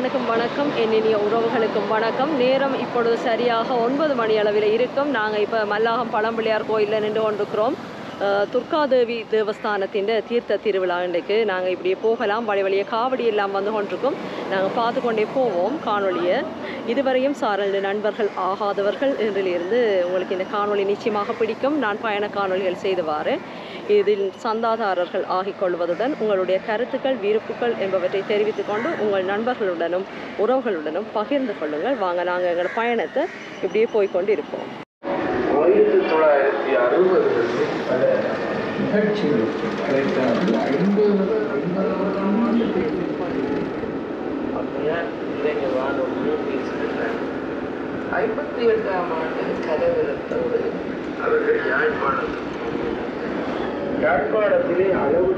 நேர்களுக்கும் வணக்கம் என் இனிய உறவுகளுக்கும் வணக்கம் நேரம் இப்பொழுது சரியாக ஒன்பது மணி அளவில் இருக்கும் நாங்கள் இப்போ மல்லாகம் பழம்பிள்ளையார் கோயிலில் நின்று கொண்டிருக்கிறோம் அஹ், துர்காதேவி தேவஸ்தானத்தின் தீர்த்த திருவிழா இன்றைக்கு நாங்கள் இப்படியே போகலாம் வழி வழியே காவடி எல்லாம் வந்து கொண்டிருக்கோம் நாங்கள் பார்த்து கொண்டே போவோம் காணொளியை இதுவரையும் சாரல் நண்பர்கள் ஆகாதவர்கள் என்றிலிருந்து உங்களுக்கு இந்த காணொளி நிச்சயமாக பிடிக்கும் நான் பயண காணொளிகள் செய்து வாரேன் இதில் சந்தாதாரர்கள் ஆகிக் கொள்வதுடன் உங்களுடைய கருத்துக்கள் விருப்புகள் என்பவற்றை தெரிவித்துக் கொண்டு உங்கள் நண்பர்களுடனும் உறவுகளுடனும் பகிர்ந்து கொள்ளுங்கள் வாங்க நாங்கள் எங்கள் பயணத்தை இப்படியே போய்க்கொண்டு இருப்போம் ஆயிரத்தி தொள்ளாயிரத்தி அறுபதுகளில் பல நிகழ்ச்சிகளுக்கு அழைத்தார்கள் ஐம்பது ஐம்பதாம் ஆண்டு அப்படியா இளைஞ வானொலியும் பேசுகிறார் ஐம்பத்தி எட்டாம் ஆண்டு கலவரத்தோடு அவர்கள் யாழ்ப்பாணம் யாழ்ப்பாணத்திலே அளவு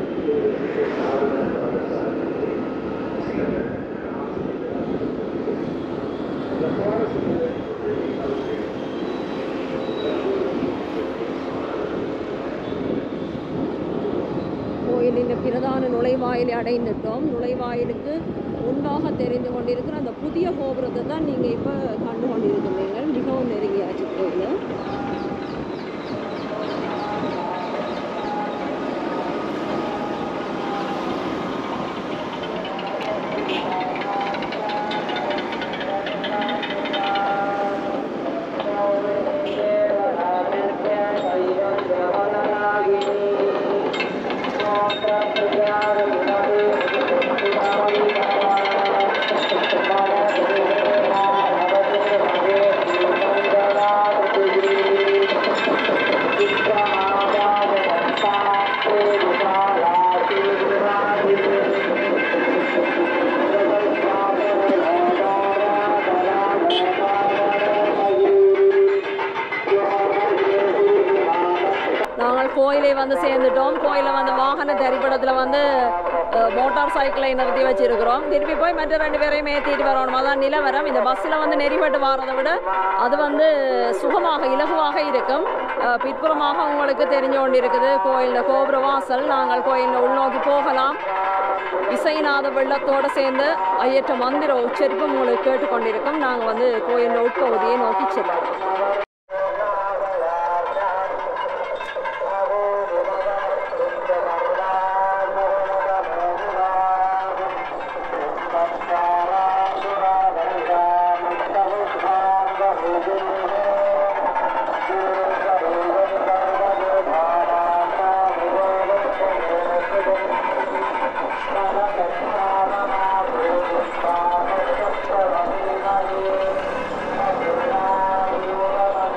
கோயிலின் பிரதான நுழைவாயிலை அடைந்துட்டோம் நுழைவாயிலுக்கு முன்பாக தெரிந்து கொண்டிருக்கிற அந்த புதிய கோபுரத்தை தான் நீங்கள் இப்போ கண்டு கொண்டிருக்கிறீர்கள் மிகவும் நெருங்கியாச்சு கோயில் நாங்கள் கோயிலை வந்து சேர்ந்துட்டோம் கோயிலில் வந்து வாகன திரைப்படத்தில் வந்து அஹ், மோட்டார் சைக்கிளை நிறுத்தி வச்சிருக்கிறோம் திருப்பி போய் மற்ற ரெண்டு பேரையும் ஏற்றிட்டு வரணும் அதான் நிலவரம் இந்த பஸ்ஸில் வந்து நெறிப்பட்டு வாரதை விட அது வந்து சுகமாக இலகுவாக இருக்கும் அஹ், பிற்புறமாக உங்களுக்கு தெரிஞ்சு கொண்டிருக்குது கோயிலில் கோபுர வாசல் நாங்கள் கோயிலில் உள்நோக்கி போகலாம் இசைநாத வெள்ளத்தோடு சேர்ந்து ஐயற்ற மந்திர உச்சரிப்பு உங்களுக்கு கேட்டுக்கொண்டிருக்கும் நாங்கள் வந்து கோயிலில் உட்பகுதியை நோக்கி செல்லலாம் Thank you.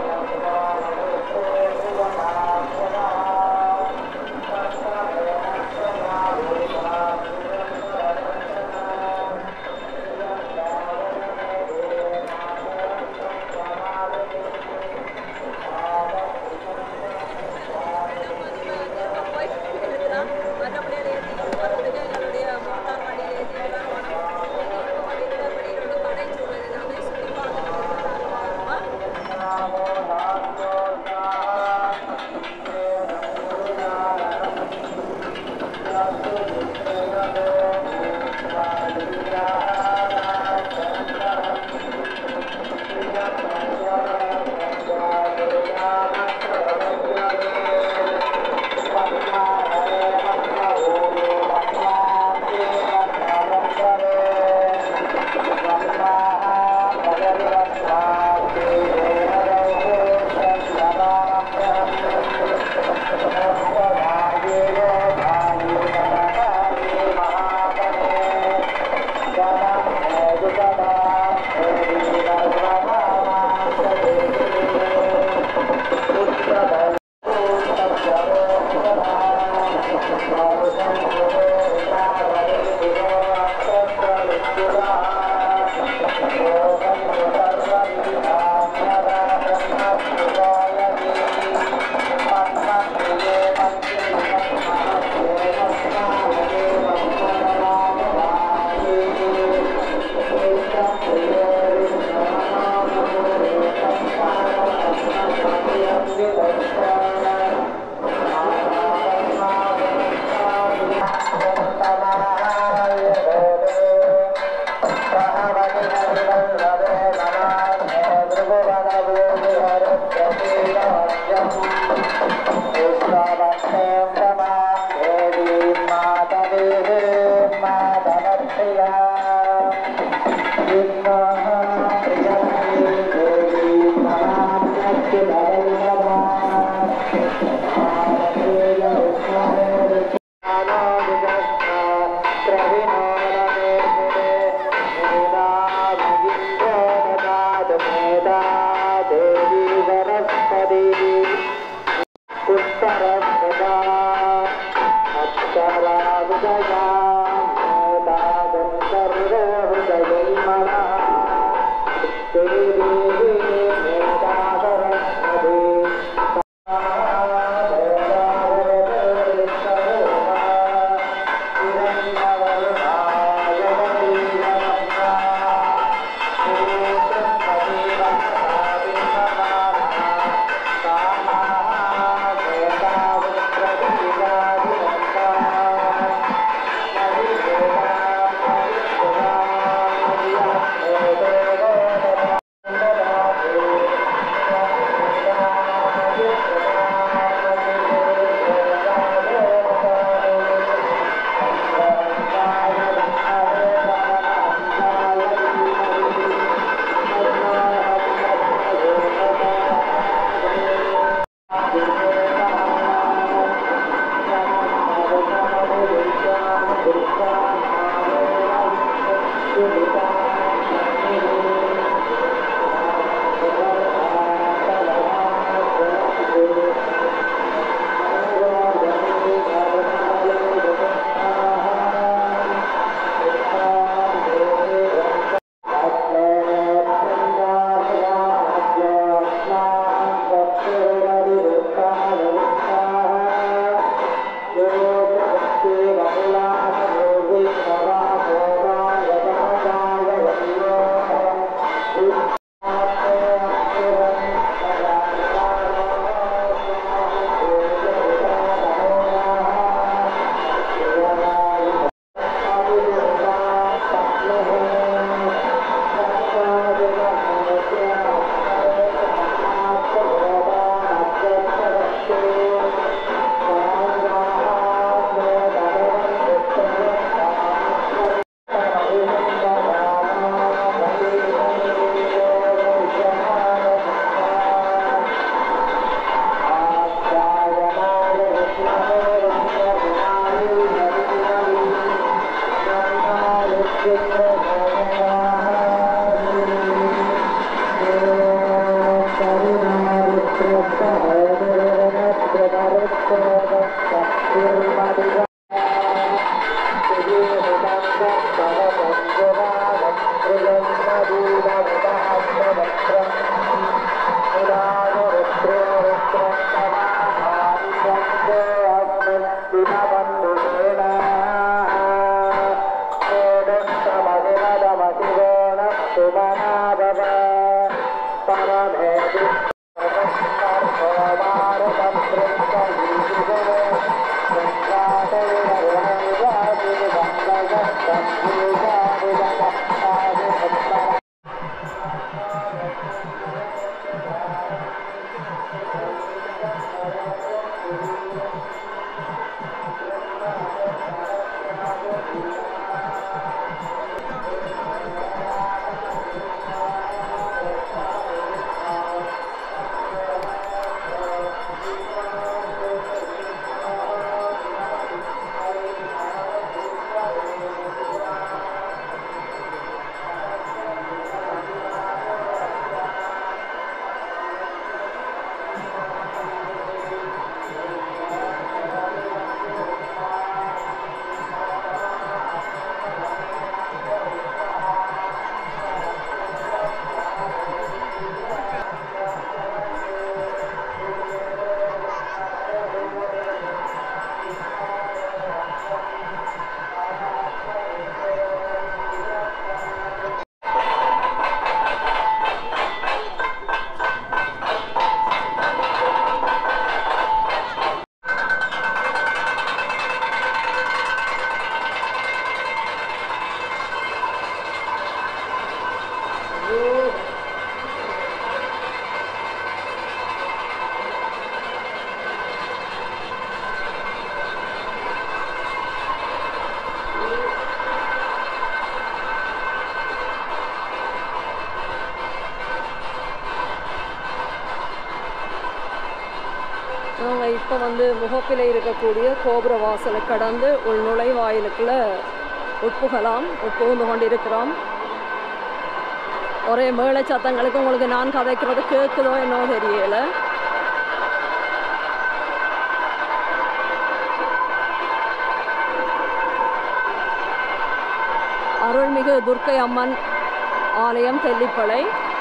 நாங்கள் இப்போ வந்து முகப்பில் இருக்கக்கூடிய கோபுர வாசலை கடந்து உள் நுழைவாயிலுக்குள்ள உட்புகலாம் உட்புகுந்து கொண்டிருக்கிறோம் ஒரே மேள சத்தங்களுக்கு உங்களுக்கு நான் கதைக்கிறது கேட்குதோ என்னவோ தெரியல அருள்மிகு துர்க்கை அம்மன் ஆலயம் தெல்லிப்பளை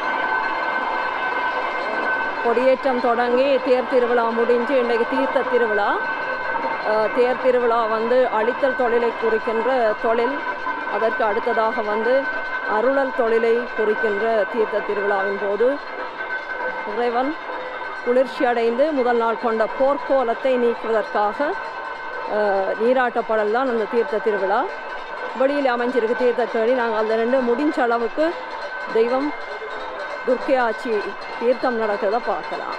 கொடியேற்றம் தொடங்கி தேர் திருவிழா முடிஞ்சு இன்றைக்கு தீர்த்த திருவிழா அஹ், தேர் திருவிழா வந்து அழித்தல் தொழிலை குறிக்கின்ற தொழில் அதற்கு அடுத்ததாக வந்து அருளல் தொழிலை குறிக்கின்ற தீர்த்த திருவிழாவின் போது இறைவன் குளிர்ச்சி அடைந்து முதல் நாள் கொண்ட போர்க்கோலத்தை நீக்குவதற்காக அஹ், நீராட்டப்படல் தான் அந்த தீர்த்த திருவிழா வெளியில் அமைஞ்சிருக்கு தீர்த்த கேணி நாங்கள் அந்த ரெண்டு முடிஞ்ச அளவுக்கு தெய்வம் துர்க்கை ஆட்சி தீர்த்தம் நடக்கிறத பார்க்கலாம்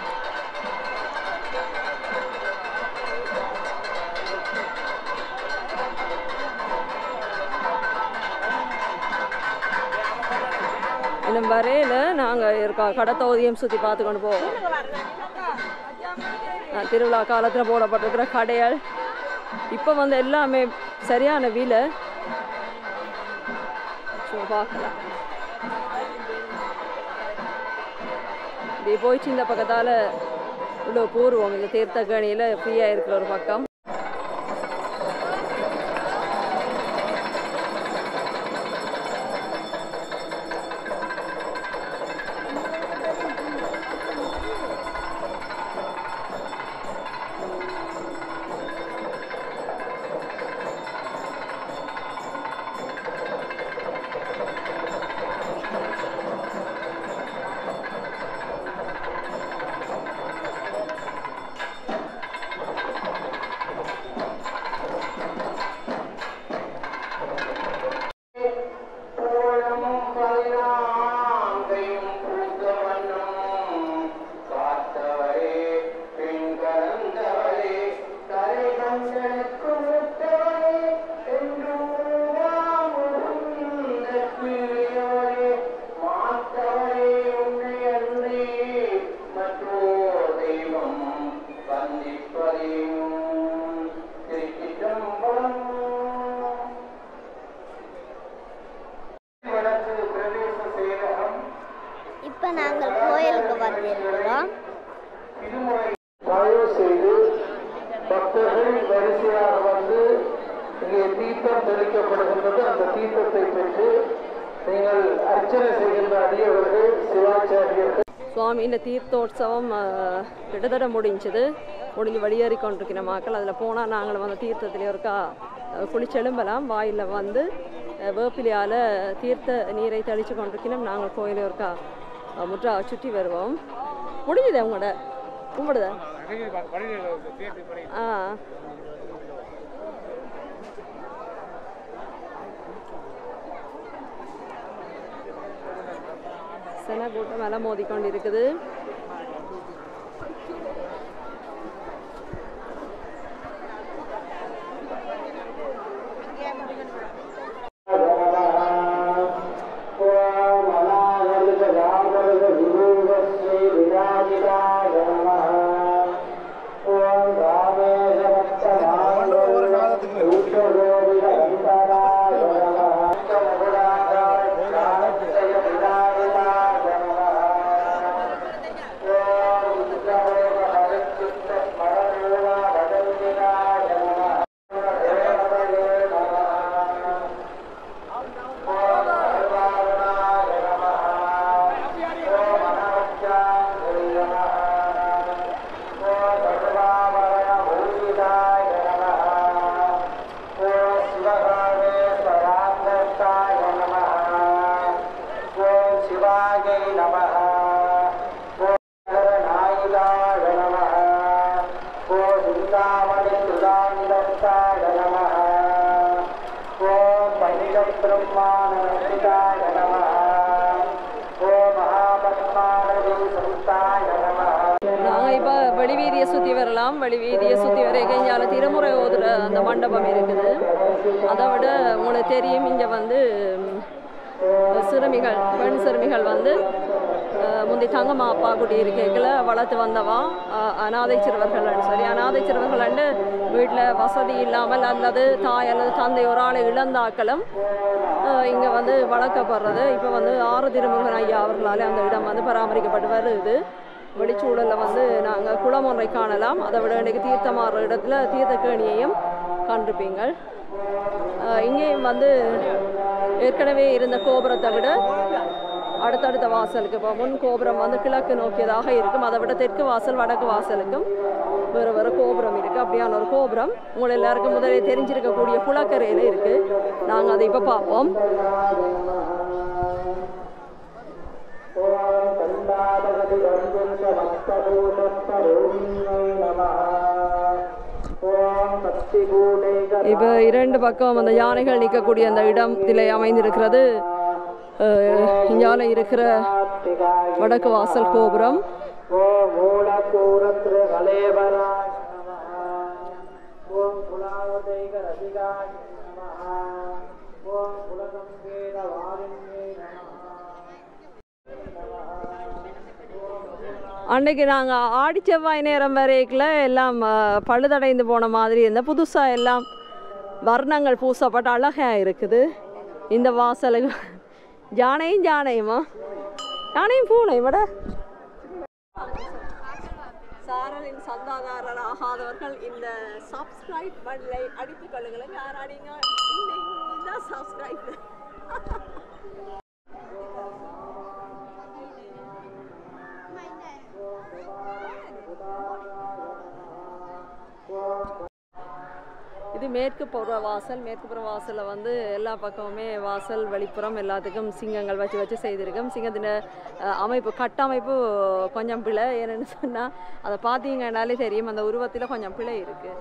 இன்னும் வரையில் நாங்கள் இருக்கா கடத்தொகுதியும் சுற்றி பார்த்து கொண்டு போவோம் ஆ, திருவிழா காலத்தில் போடப்பட்டிருக்கிற கடைகள் இப்போ வந்து எல்லாமே சரியான விலை சும்மா பார்க்கலாம் இப்படி போயிட்டு இந்த பக்கத்தால் உள்ள போருவோம் இந்த தீர்த்தக்கணியில் ஃப்ரீயாக இருக்கிற ஒரு பக்கம் இப்போ நாங்கள் கோயிலுக்கு வந்திருக்கிறோம் தயவு செய்து பக்தர்கள் வரிசையாக வந்து இங்கே தீர்த்தம் தெளிக்கப்படுகின்றது அந்த தீர்த்தத்தை பெற்று நீங்கள் அர்ச்சனை செய்கின்ற அடியவர்கள் சிவாச்சாரியர்கள் சுவாமியின் தீர்த்தோற்சவம் அஹ், கிட்டத்தட்ட முடிஞ்சது முடிஞ்சு வெளியேறி கொண்டிருக்கிற மக்கள் அதில் போனால் நாங்கள் வந்து தீர்த்தத்தில் இருக்கா அஹ், குளிச்செலும்பலாம் வாயில் வந்து அஹ், வேப்பிலையால் தீர்த்த நீரை தெளித்து கொண்டிருக்கணும் நாங்கள் கோயிலை ஒருக்கா அஹ், முற்றா சுற்றி வருவோம் முடிஞ்சுதே உங்களோட கும்பிடுதா ஆ சென கூட்டம் மேலே மோதிக்கொண்டு இருக்குது சிவாயை நம நாயுதாய நம ஓ சிந்தாமணி சுதாந்தஸ்தாய நம ஓம் பண்டித பிரம்மானந்தாய நம ஓ மகாபத்மானதி சந்தாய நம நாங்கள் இப்போ வெளிவீதியை சுற்றி வரலாம் வெளிவீதியை சுற்றி வர இங்கால திருமுறை ஓதுற அந்த மண்டபம் இருக்குது அதை விட உங்களுக்கு தெரியும் இங்கே வந்து ம், சிறுமிகள் பெண் சிறுமிகள் வந்து அஹ், முந்தி தங்கம்மா அப்பா குடி இருக்கைகளை வளர்த்து வந்தவா அஹ், அனாதை சிறுவர்கள்னு சொல்லி அனாதை சிறுவர்கள்னு வீட்டில் வசதி இல்லாமல் அல்லது தாய் அல்லது தந்தை ஒரு ஆளை இழந்தாக்களும் இங்கே வந்து வளர்க்கப்படுறது இப்போ வந்து ஆறு திருமுருகன் ஐயா அவர்களால் அந்த இடம் வந்து பராமரிக்கப்பட்டு வருது வெளிச்சூழலில் வந்து நாங்கள் குளம் ஒன்றை காணலாம் அதை விட இன்றைக்கு தீர்த்தமாடுற இடத்துல தீர்த்தக்கேணியையும் கண்டிருப்பீங்கள் அஹ் இங்கேயும் வந்து ஏற்கனவே இருந்த கோபுரத்தை விட அடுத்தடுத்த வாசலுக்கு இப்போ முன் கோபுரம் வந்து கிழக்கு நோக்கியதாக இருக்கும் அதை விட தெற்கு வாசல் வடக்கு வாசலுக்கும் வேறு வேறு கோபுரம் இருக்குது அப்படியான ஒரு கோபுரம் உங்களை எல்லாருக்கும் முதலே தெரிஞ்சிருக்கக்கூடிய குளக்கரையில் இருக்குது நாங்கள் அதை இப்போ பார்ப்போம் ஓம் கண்டாபகதி வந்தந்த மஸ்தபூஷஸ்தரோமியை நம ஓம் சக்திபூடேக இப்போ இரண்டு பக்கம் அந்த யானைகள் நிற்கக்கூடிய அந்த இடத்திலே அமைந்திருக்கிறது இங்கால இருக்கிற வடக்கு வாசல் கோபுரம் ஓம் மூலக்கூரத்ரு கலேபராய நம ஓம் குலாவதைக ரசிகாய நம ஓம் குலகம்பேத வாரிண்யே நம அன்னைக்கு நாங்கள் ஆடி செவ்வாய் நேரம் வரைக்குள்ள எல்லாம் அஹ், பழுதடைந்து போன மாதிரி இருந்த புதுசாக எல்லாம் வர்ணங்கள் பூசப்பட்டு அழகாக இருக்குது இந்த வாசலுக்கு ஜானையும் ஜானையுமா ஜானையும் பூனையும் விட சாரலின் சந்தாதாரர் ஆகாதவர்கள் இந்த சப்ஸ்கிரைப் பட்டனை அடித்துக் கொள்ளுங்கள் யார் அடிங்க சப்ஸ்கிரைப் இது மேற்கு புற வாசல் மேற்கு புற வாசலில் வந்து எல்லா பக்கமுமே வாசல் வெளிப்புறம் எல்லாத்துக்கும் சிங்கங்கள் வச்சு வச்சு செய்திருக்கோம் சிங்கத்தின் அஹ், அமைப்பு கட்டமைப்பு கொஞ்சம் பிழை ஏன்னு சொன்னால் அதை பார்த்தீங்கன்னாலே தெரியும் அந்த உருவத்தில் கொஞ்சம் பிழை இருக்குது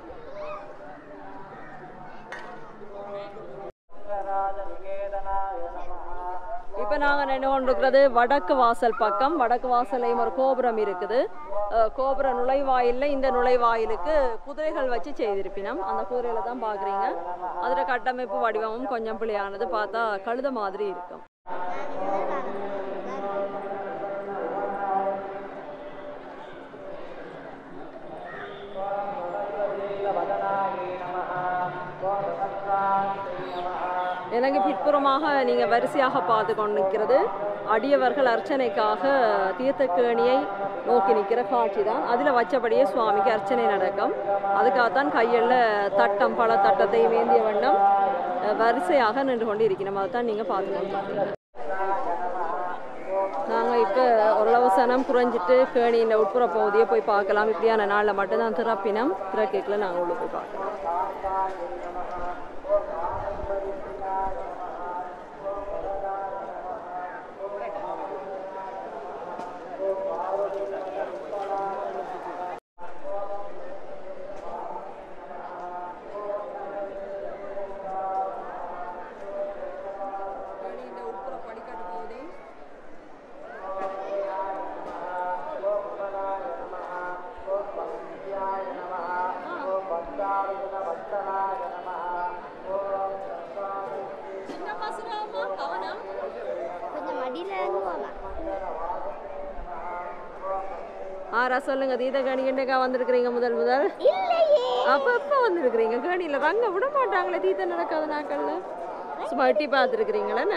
இப்போ நாங்கள் நின்று கொண்டிருக்கிறது வடக்கு வாசல் பக்கம் வடக்கு வாசலையும் ஒரு கோபுரம் இருக்குது அஹ், கோபுர நுழைவாயிலில் இந்த நுழைவாயிலுக்கு குதிரைகள் வச்சு செய்திருப்பினோம் அந்த குதிரையில தான் பார்க்குறீங்க அதில் கட்டமைப்பு வடிவமும் கொஞ்சம் பிள்ளையானது பார்த்தா கழுத மாதிரி இருக்கும் எனக்கு பிற்புறமாக நீங்கள் வரிசையாக பார்த்து கொண்டு நிற்கிறது அடியவர்கள் அர்ச்சனைக்காக தீர்த்தக்கேணியை நோக்கி நிற்கிற காட்சி தான் அதில் வச்சபடியே சுவாமிக்கு அர்ச்சனை நடக்கும் அதுக்காகத்தான் கையில் தட்டம் பல தட்டத்தையும் ஏந்திய வண்ணம் அஹ், வரிசையாக நின்று கொண்டு இருக்கிறோம் அதை தான் நீங்கள் பார்த்து கொண்டிருக்கீங்க நாங்கள் இப்போ ஓரளவு சனம் குறைஞ்சிட்டு கேணியின் உட்புற பகுதியை போய் பார்க்கலாம் இப்படியான நாளில் மட்டும்தான் திறப்பினம் திறக்கேக்கில் நாங்கள் உள்ள போய் பார்க்கலாம் ஆறா சொல்லுங்க தீத கணி என்னக்கா வந்திருக்கிறீங்க முதல் முதல் இல்லையே அப்ப எப்ப வந்திருக்கிறீங்க கணியில ரங்க விட மாட்டாங்களே தீத நடக்காத நாட்கள்ல சும்மா எட்டி பார்த்துருக்கிறீங்களே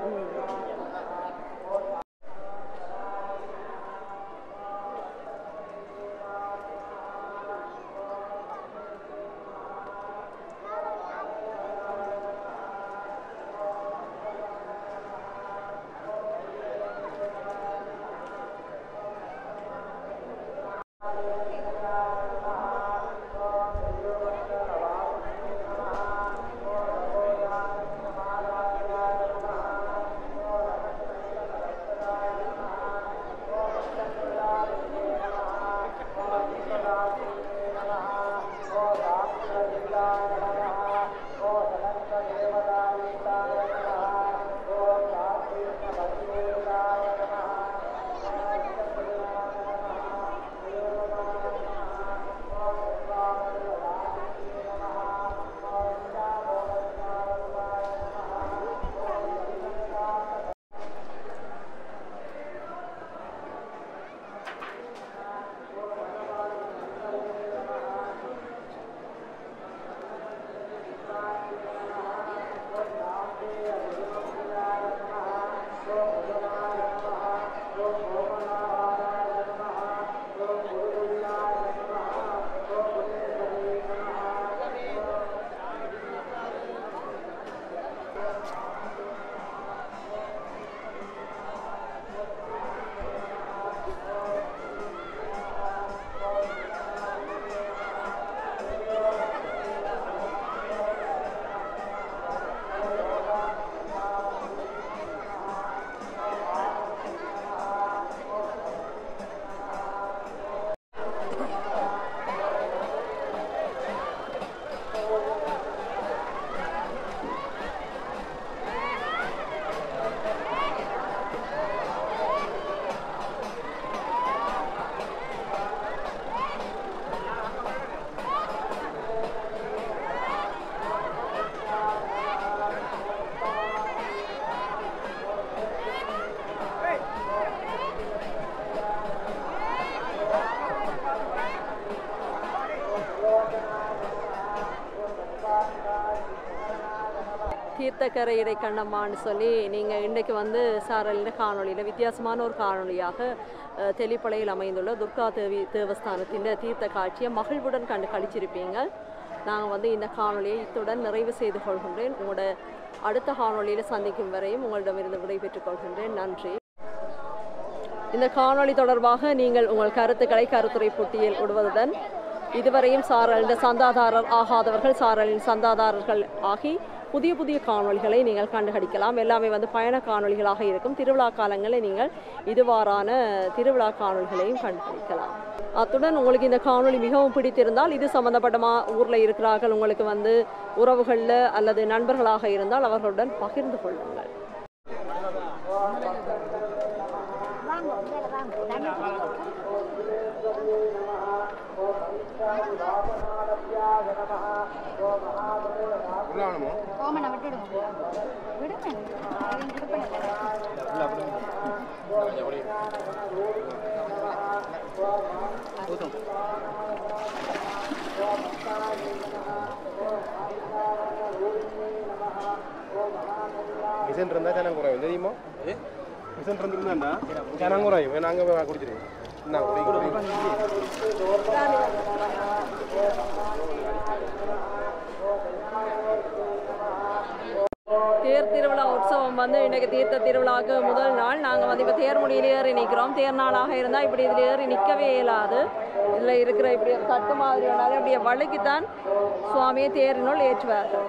தீர்த்தக்கரை இடை கண்ணம்மான்னு சொல்லி நீங்கள் இன்றைக்கு வந்து சாரலின் காணொளியில் வித்தியாசமான ஒரு காணொளியாக அஹ், தெளிப்பளையில் அமைந்துள்ள துர்கா தேவி தேவஸ்தானத்தின் தீர்த்த காட்சியை மகிழ்வுடன் கண்டு கழிச்சிருப்பீங்க நாங்கள் வந்து இந்த காணொளியை இத்துடன் நிறைவு செய்து கொள்கின்றேன் உங்களோட அடுத்த காணொளியில் சந்திக்கும் வரையும் உங்களிடமிருந்து விடைபெற்றுக் கொள்கின்றேன் நன்றி இந்த காணொளி தொடர்பாக நீங்கள் உங்கள் கருத்துக்களை கருத்துரை போட்டியில் விடுவதுடன் இதுவரையும் சாரலின் சந்தாதாரர் ஆகாதவர்கள் சாரலின் சந்தாதாரர்கள் ஆகி புதிய புதிய காணொளிகளை நீங்கள் கண்டுகளிக்கலாம் எல்லாமே வந்து பயண காணொளிகளாக இருக்கும் திருவிழா காலங்களில் நீங்கள் இதுவாறான திருவிழா காணொளிகளையும் கண்டுகளிக்கலாம் அத்துடன் உங்களுக்கு இந்த காணொளி மிகவும் பிடித்திருந்தால் இது சம்பந்தப்பட்ட மா ஊரில் இருக்கிறார்கள் உங்களுக்கு வந்து உறவுகளில் அல்லது நண்பர்களாக இருந்தால் அவர்களுடன் பகிர்ந்து கொள்ளுங்கள் கோமனை விட்டுடுங்க விடுங்க அவன் கொடுப்பேன் மிஷன் இருந்தால் ஜனம் குறையும் தெரியுமா மிஷன் இருந்திருந்தாண்டா ஜனம் குறையும் நாங்கள் குடிச்சிருக்கோம் என்ன குடி குடி தேர் திருவிழா உற்சவம் வந்து இன்றைக்கு தீர்த்த திருவிழாவுக்கு முதல் நாள் நாங்கள் வந்து இப்போ தேர் முடியில் ஏறி நிற்கிறோம் தேர் நாளாக இருந்தால் இப்படி இதில் ஏறி நிற்கவே இயலாது இதில் இருக்கிற இப்படி ஒரு தட்டு மாதிரி ஒன்றாலும் இப்படியே வழுக்கித்தான் சுவாமியை தேரினுள் ஏற்றுவார்கள்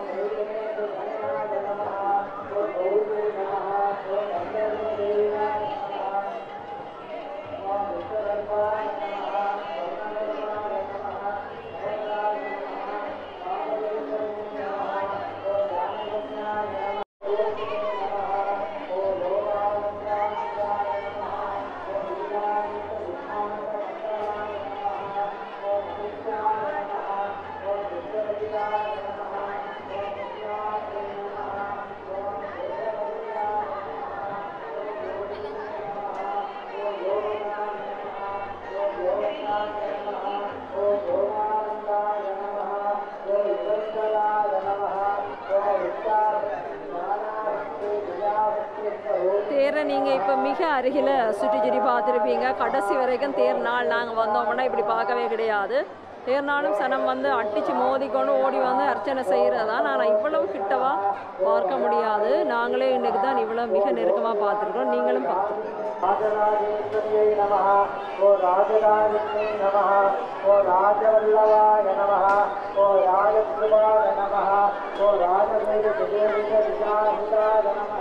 மிக அருகில் சுற்றி சுற்றி பார்த்துருப்பீங்க கடைசி வரைக்கும் தேர் நாள் நாங்கள் வந்தோம்னா இப்படி பார்க்கவே கிடையாது தேர் நாளும் சனம் வந்து அடித்து மோதிக்கொண்டு ஓடி வந்து அர்ச்சனை செய்கிறதா நான் இவ்வளவு கிட்டவா பார்க்க முடியாது நாங்களே இன்றைக்கு தான் இவ்வளோ மிக நெருக்கமாக பார்த்துருக்கோம் நீங்களும் பார்த்துருக்கோம் ராஜராஜேஸ்வரியை நம ஓ ராஜராஜினை நம ஓ ராஜவல்லவாய நம ஓ ராஜகிருபாய நம ஓ ராஜசைல விஜயவிஜ விஜாஹிதாய நம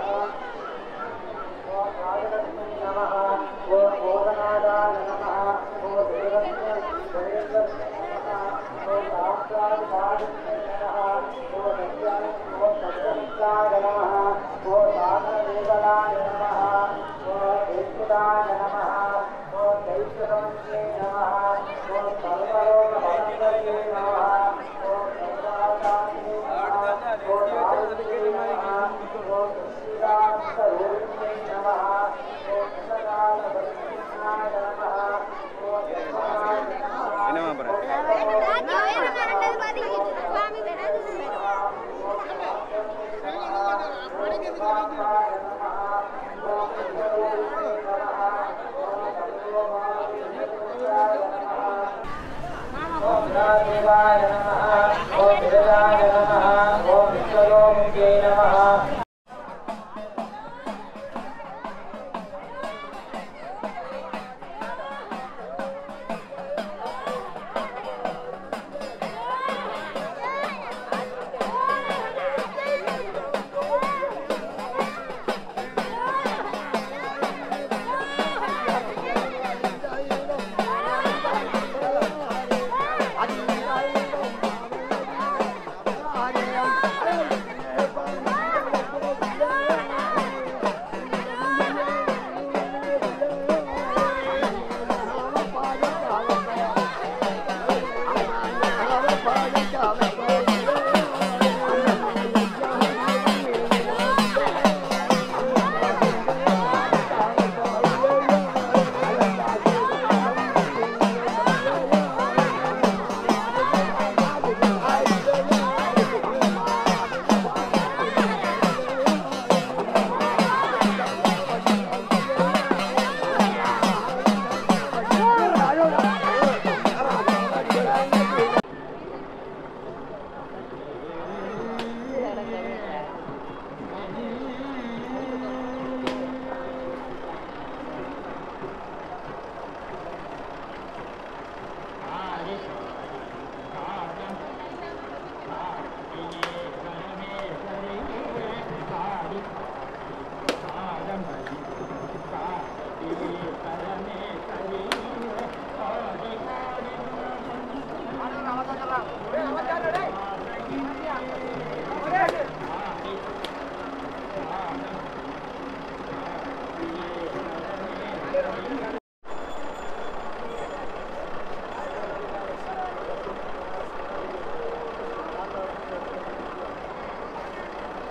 ஓ ராஜலட்சுமி நம ஓ கோதநாதாய நம ஓ தேவஸ்ய தேவேந்திரஸ்ய நம ஓ சாஸ்திராதி சாதித்ய நம ஓ சத்யாய ஓ சத்யமித்ராய நம ஓ சாதனதேவலாய நம ஓ தேசுதாய நம ஓ தைத்தியசம்யே நம ஓ சர்வலோகபலங்கயே நம ஓ சர்வாதாயே நம ஓ சாவித்ரியே நம ஓ சுஷீலாந்தரூபிணே நம ஓ சுதகாலபத்மாய நம ஓ சர்வாய நம என்னமா போற देवाय नमः ओम विरजाय नमः ओम विश्वलोमुखे नमः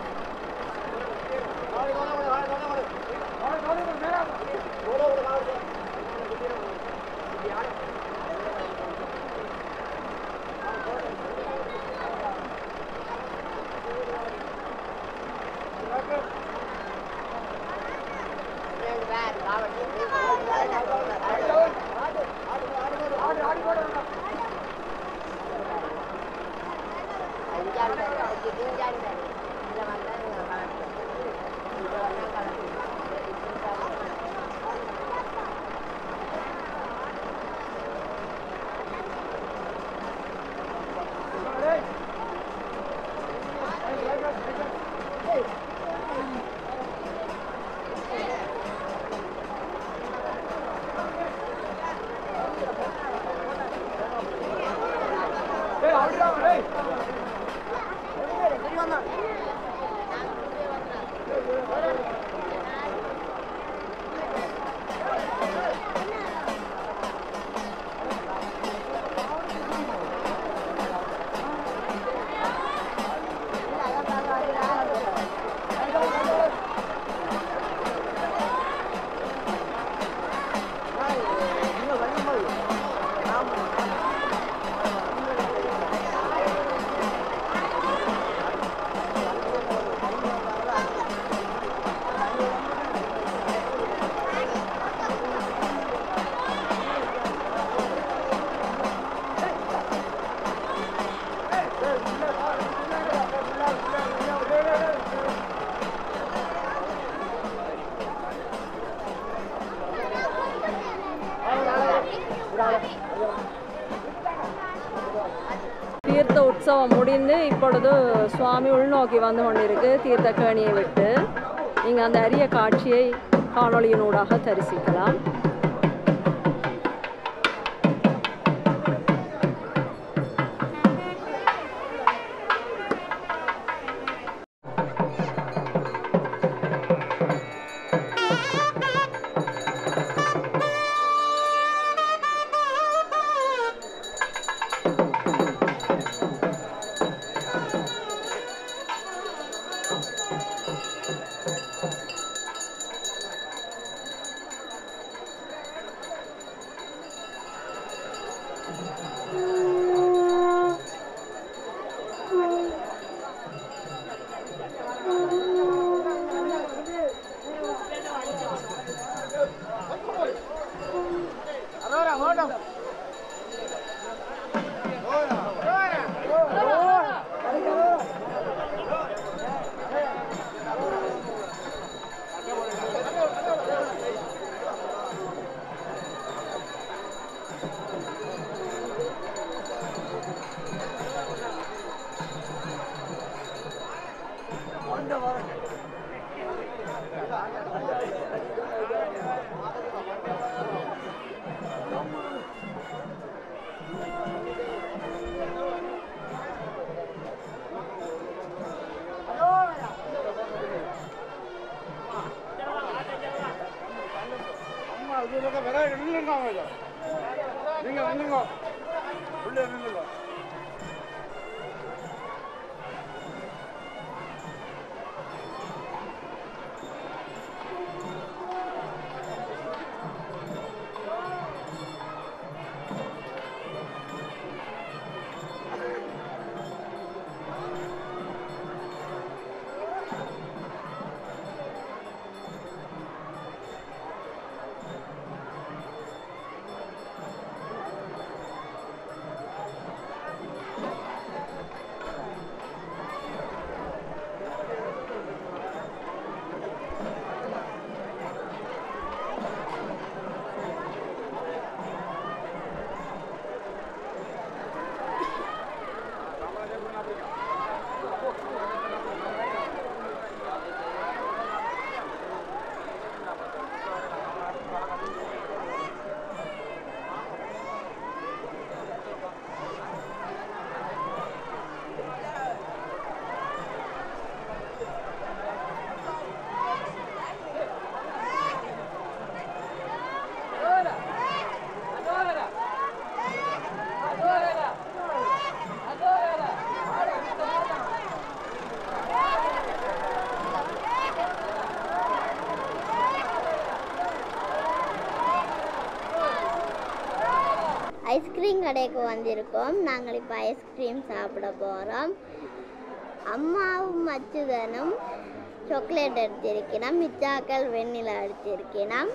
போட உற்சவம் முடிந்து இப்பொழுது சுவாமி உள்நோக்கி வந்து கொண்டிருக்கு தீர்த்தக்கேணியை விட்டு நீங்கள் அந்த அரிய காட்சியை காணொளியினூடாக தரிசிக்கலாம் நீங்க வந்துங்க உள்ளே நில்லுங்க ஐஸ்கிரீம் கடைக்கு வந்திருக்கோம் நாங்கள் இப்போ ஐஸ்கிரீம் சாப்பிட போகிறோம் அம்மாவும் அச்சுதனும் சாக்லேட் எடுத்திருக்கிறோம் மிச்சாக்கள் வெண்ணிலா எடுத்திருக்கிறோம்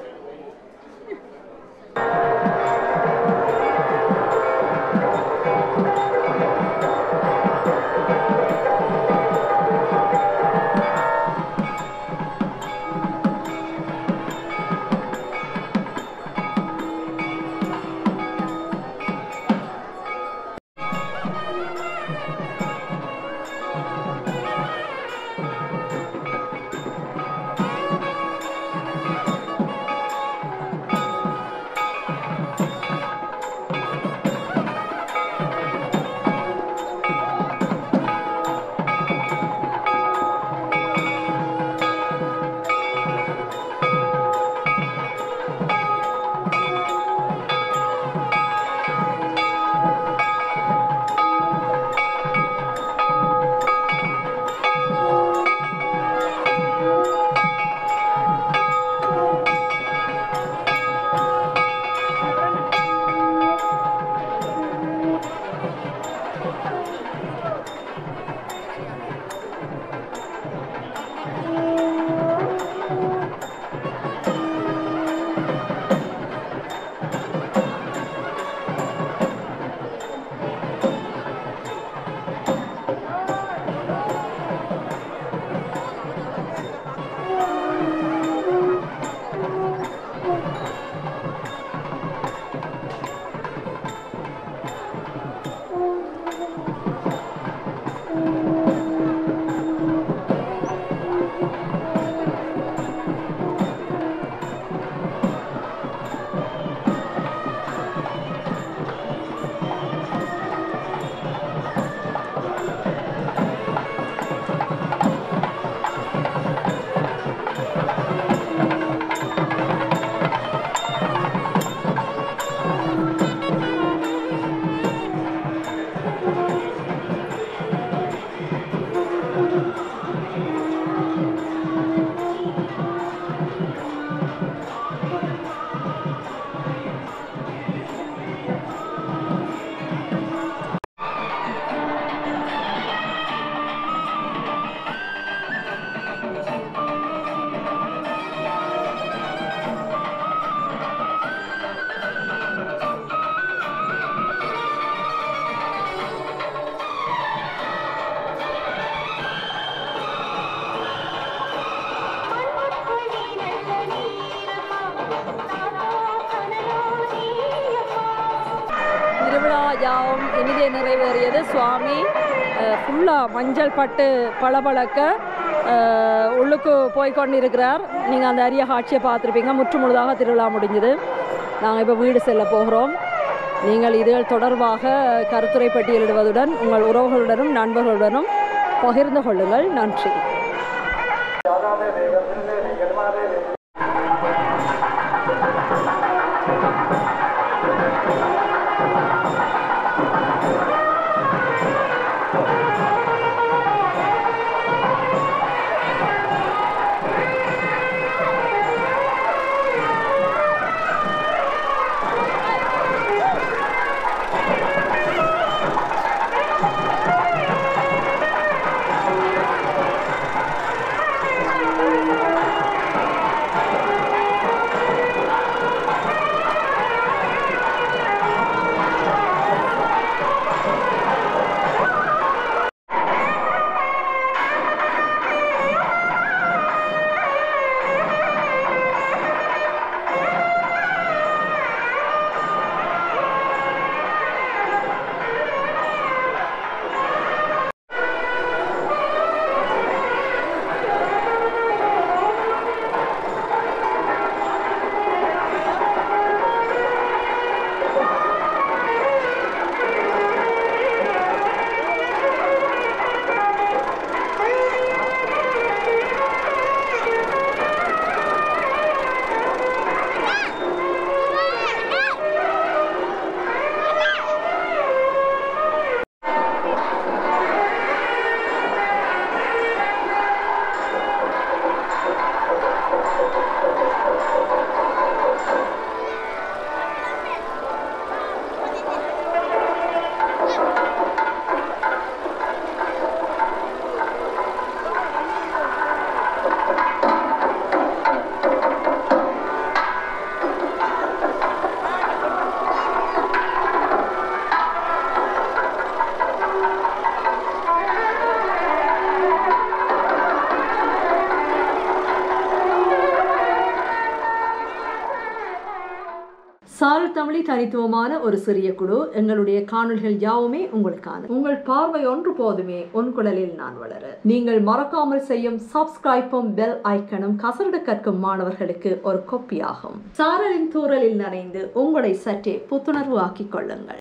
திருவிழா யாவும் இனிதே நிறைவேறியது சுவாமி ஃபுல்லாக மஞ்சள் பட்டு பளபளக்க அஹ், உள்ளுக்கு போய் கொண்டிருக்கிறார் நீங்கள் அந்த அரிய காட்சியை பார்த்துருப்பீங்க முற்று முழுதாக திருவிழா முடிஞ்சது நாங்கள் இப்போ வீடு செல்ல போகிறோம் நீங்கள் இதுகள் தொடர்பாக கருத்துரை பட்டியலிடுவதுடன் உங்கள் உறவுகளுடனும் நண்பர்களுடனும் பகிர்ந்து கொள்ளுங்கள் நன்றி சால் தமிழி தனித்துவமான ஒரு சிறிய குழு எங்களுடைய காணொளிகள் யாவுமே உங்களுக்கான உங்கள் பார்வை ஒன்று போதுமே உன் குழலில் நான் வளர நீங்கள் மறக்காமல் செய்யும் சப்ஸ்கிரைப்பும் பெல் ஐக்கனும் கசரடு கற்கும் மாணவர்களுக்கு ஒரு கொப்பியாகும் சாரலின் தூரலில் நனைந்து உங்களை சற்றே புத்துணர்வு ஆக்கிக் கொள்ளுங்கள்